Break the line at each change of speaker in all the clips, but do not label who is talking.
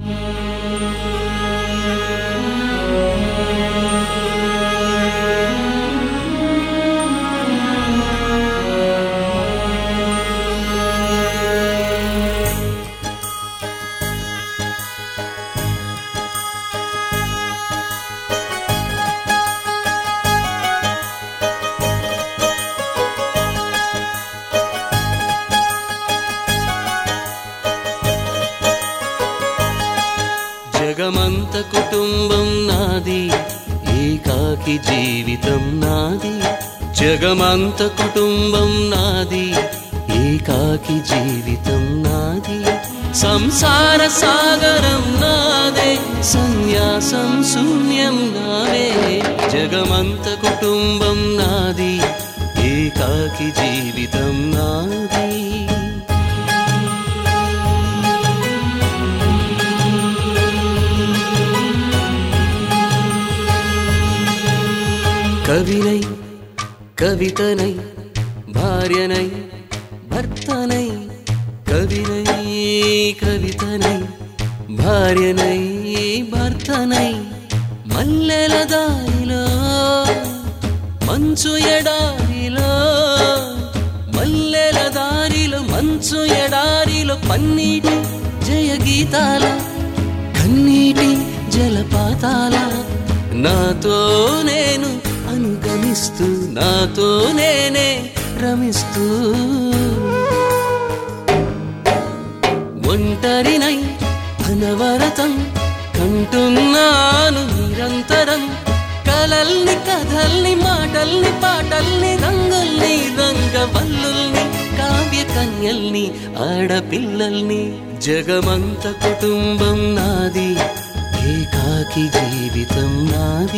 జగమంత కుటుంబం నాది ఏకాకి జీవితం నాది జగమంత కుటుంబం నాది ఏకాకి జీవితం నాది సంసార సాగరం నాదే సన్యాసం శూన్యం నావే జగమంత కుటుంబం నాది ఏకాకి జీవితం నాది కవినై కవితనై భార్యనై భర్తనై కవినై కవితనై భార్యనై భర్తనై మల్లెల దారిలో మంచు ఎడారిలో మల్లెల దారిలో మంచు ఎడారిలో పన్నీటి జయ గీతాల కన్నీటి జలపాతాల నాతో నేను అనుగమిస్తూ నాతో నేనే రమిస్తూ ఒంటరినై అనవరతం కంటున్నాను నిరంతరం కలల్ని కథల్ని మాటల్ని పాటల్ని రంగుల్ని రంగవల్లుల్ని కావ్య కన్యల్ని ఆడపిల్లల్ని జగమంత కుటుంబం నాది ఏకాకి జీవితం నాది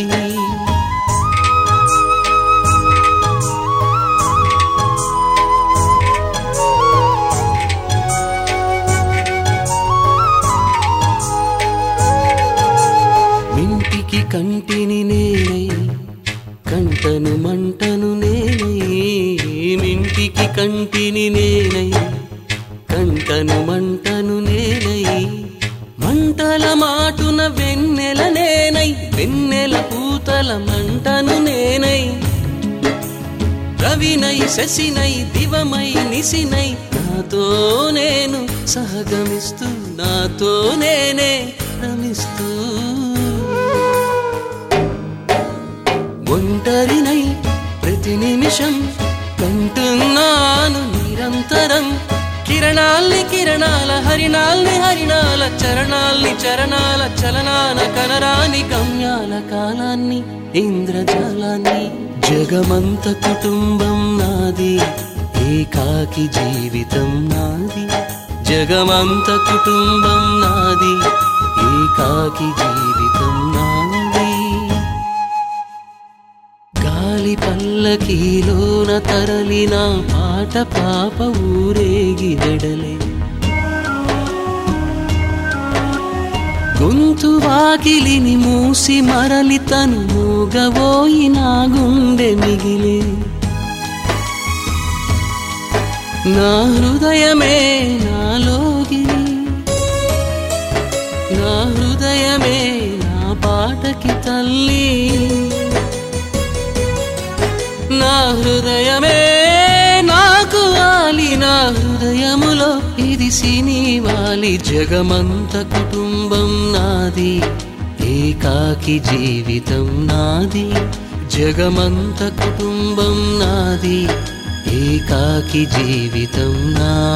మింటికి కంటిని నేనై కంటను మంటను నేనై మింటికి కంటిని నేనై కంటను మంటను నేనై మంటల మాటున వెన్నెల నేనై వెన్నెల పూతల మంటను నేనై రవినై శశినై దివమై నిసినై నాతో నేను సహగమిస్తూ నాతో నేనే రమిస్తూ ఒంటరినై ప్రతి నిమిషం కంటున్నాను నిరంతరం కిరణాల్ని కిరణాల హరిణాల్ని హరిణాల చరణాల్ని చరణాల చలనాన కనరాని గమ్యాల కాలాన్ని ఇంద్రజాలాన్ని జగమంత కుటుంబం నాది ఏకాకి జీవితం నాది జగమంత కుటుంబం నాది ఏకాకి జీవితం నాది గాలి పల్లకీలోన తరలిన పాట పాప ఊరేగి వెడలే గొంతు వాకిలిని మూసి మరలి తను మూగబోయి నా గుండె మిగిలే నా హృదయమే నాలోగిని నా హృదయమే నా పాటకి తల్లి నా హృదయమే నాకు వాలి నా హృదయములో ఇది సినివాలి జగమంత కుటుంబం నాది ఏకాకి జీవితం నాది జగమంత కుటుంబం నాది ఏకాకి జీవితం నాది